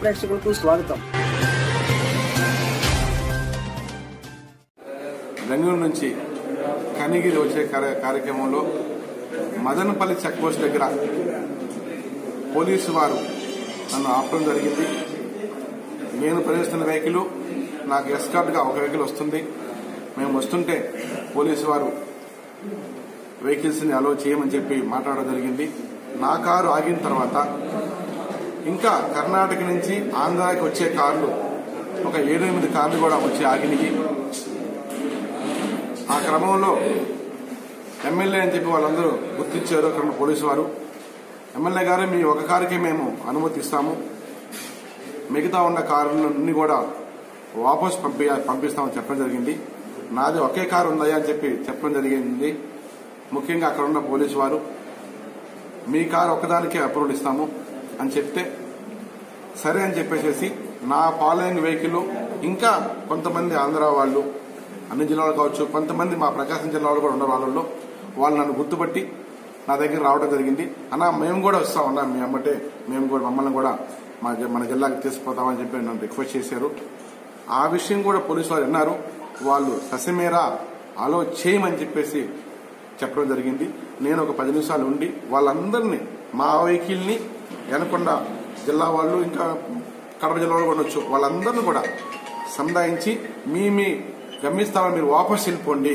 ప్రేక్షకులకు స్వాగతం బెంగళూరు నుంచి కనిగిరి వచ్చే కార్య- కార్యక్రమంలో మదనపల్లి చెక్ పోస్ట్ దగ్గర పోలీసు వారు నన్ను ఆపడం జరిగింది నేను ప్రవేశిస్తున్న వెహికల్ నాకు ఎస్కార్ట్గా ఒక వెహికల్ వస్తుంది మేము వస్తుంటే పోలీసు వారు వెహికల్స్ని అలో చేయమని చెప్పి మాట్లాడడం జరిగింది నా కారు ఆగిన తర్వాత ఇంకా కర్ణాటక నుంచి ఆంధ్రాకి వచ్చే కార్లు ఒక ఏడు ఎనిమిది కార్లు కూడా వచ్చి ఆగినాయి ఆ క్రమంలో ఎమ్మెల్యే అని చెప్పి వాళ్ళందరూ గుర్తించారు అక్కడ ఉన్న పోలీసు వారు ఎమ్మెల్యే గారు మీ ఒక కారుకే మేము అనుమతి ఇస్తాము మిగతా ఉన్న కారులన్నీ కూడా వాపస్ పంపి పంపిస్తామని చెప్పడం జరిగింది నాది ఒకే కారు ఉందా అని చెప్పి చెప్పడం జరిగింది ముఖ్యంగా అక్కడ ఉన్న పోలీసు వారు మీ కారు ఒక్కదానికే అప్రూవల్ ఇస్తాము అని చెప్తే సరే అని చెప్పేసి నా ఫాలోయింగ్ వెహికల్ ఇంకా కొంతమంది ఆంధ్ర వాళ్ళు అన్ని జిల్లాలు కావచ్చు కొంతమంది మా ప్రకాశం జిల్లాలో కూడా ఉన్న వాళ్ళలో వాళ్ళు నన్ను గుర్తుపట్టి నా దగ్గర రావడం జరిగింది అన్న మేము కూడా వస్తాం అన్న మీ అమ్మటే మేము కూడా మమ్మల్ని కూడా మా జి- మన జిల్లాకి తీసుకుపోతామని చెప్పి నన్ను రిక్వెస్ట్ చేశారు ఆ విషయం కూడా పోలీసు వారు విన్నారు వాళ్ళు ససమేరా అలో చేయమని చెప్పేసి చెప్పడం జరిగింది నేను ఒక పది నిమిషాలు ఉండి వాళ్ళందరినీ మా వెహికల్ని వెనకొండ జిల్లా వాళ్ళు ఇంకా కడప జిల్లా వాళ్ళు కూడా ఉండొచ్చు వాళ్ళందరినీ కూడా సముదాయించి మీ మీ గమ్యస్థానం మీరు వాపస్ వెళ్ళిపోండి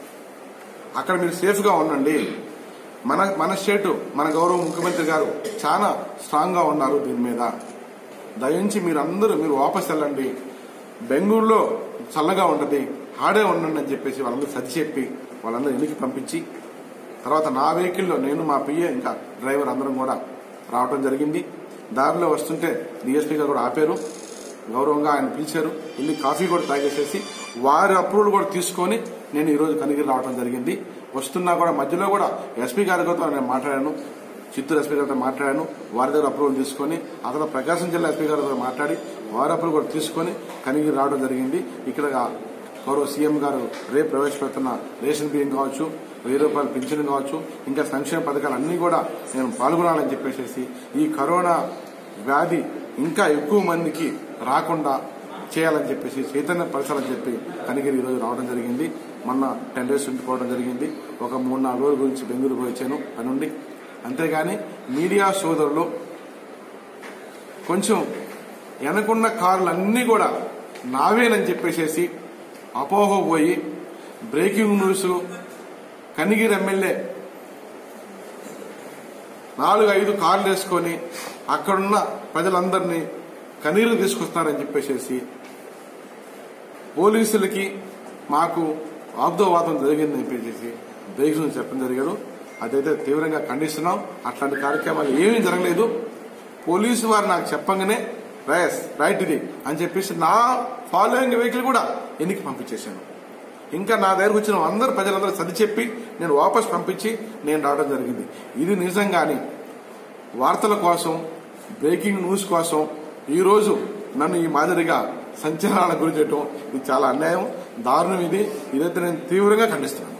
అక్కడ మీరు సేఫ్గా ఉండండి మన మన స్టేట్ మన గౌరవ ముఖ్యమంత్రి గారు చాలా స్ట్రాంగ్గా ఉన్నారు దీని మీద దయించి మీరు అందరూ మీరు వాపస్ వెళ్ళండి బెంగళూరులో చల్లగా ఉంటది ఆడే ఉండండి అని చెప్పేసి వాళ్ళందరూ సర్ది చెప్పి వాళ్ళందరూ ఇంటికి పంపించి తర్వాత నా వెహికల్లో నేను మా పిఏ ఇంకా డ్రైవర్ అందరం కూడా రావడం జరిగింది దారిలో వస్తుంటే డిఎస్పీ గారు కూడా ఆపారు గౌరవంగా ఆయన పిలిచారు వెళ్ళి కాఫీ కూడా తాగేసేసి వారి అప్రూవల్ కూడా తీసుకొని నేను ఈ రోజు కనిగిరి రావడం జరిగింది వస్తున్నా కూడా మధ్యలో కూడా ఎస్పీ గారితో నేను మాట్లాడాను చిత్తూరు ఎస్పీ గారితో మాట్లాడాను వారి దగ్గర అప్రూవల్ తీసుకొని అతను ప్రకాశం జిల్లా ఎస్పీ గారితో మాట్లాడి వారి అప్రూవల్ కూడా తీసుకొని కనిగిరి రావడం జరిగింది ఇక్కడ గౌరవ సీఎం గారు రేపు ప్రవేశపెడుతున్న రేషన్ బియ్యం కావచ్చు వెయ్యి రూపాయల పింఛన్ కావచ్చు ఇంకా సంక్షేమ పథకాలు అన్ని కూడా నేను పాల్గొనాలని చెప్పేసి ఈ కరోనా వ్యాధి ఇంకా ఎక్కువ మందికి రాకుండా చేయాలని చెప్పేసి చైతన్య పరచాలని చెప్పి కనిగిరి ఈరోజు రావడం జరిగింది మొన్న టెన్ డేస్ ఉండిపోవడం జరిగింది ఒక మూడు నాలుగు రోజుల గురించి బెంగళూరు పోయి వచ్చాను పనుండి అంతేగాని మీడియా సోదరులు కొంచెం వెనకున్న కార్లన్నీ కూడా నావేనని చెప్పేసేసి అపోహ పోయి బ్రేకింగ్ న్యూస్ కనిగిరి ఎమ్మెల్యే నాలుగు ఐదు కార్లు వేసుకొని అక్కడున్న ప్రజలందరినీ కనీరు తీసుకొస్తారని చెప్పేసి పోలీసులకి మాకు వాగ్దోవాదం జరిగిందని చెప్పేసి బ్రేకింగ్ చెప్పడం జరిగారు అదైతే తీవ్రంగా ఖండిస్తున్నాం అట్లాంటి కార్యక్రమాలు ఏమీ జరగలేదు పోలీసు వారు నాకు చెప్పంగానే రైస్ రైట్ ఇది అని చెప్పేసి నా ఫాలోయింగ్ వెహికల్ కూడా ఎన్నికి పంపించేశాను ఇంకా నా దగ్గరకు వచ్చిన అందరు ప్రజలందరూ సర్ది చెప్పి నేను వాపస్ పంపించి నేను రావడం జరిగింది ఇది నిజంగాని వార్తల కోసం బ్రేకింగ్ న్యూస్ కోసం ఈ రోజు నన్ను ఈ మాదిరిగా సంచలనాలకు గురి చేయటం ఇది చాలా అన్యాయం దారుణం ఇది ఇదైతే నేను తీవ్రంగా ఖండిస్తున్నాను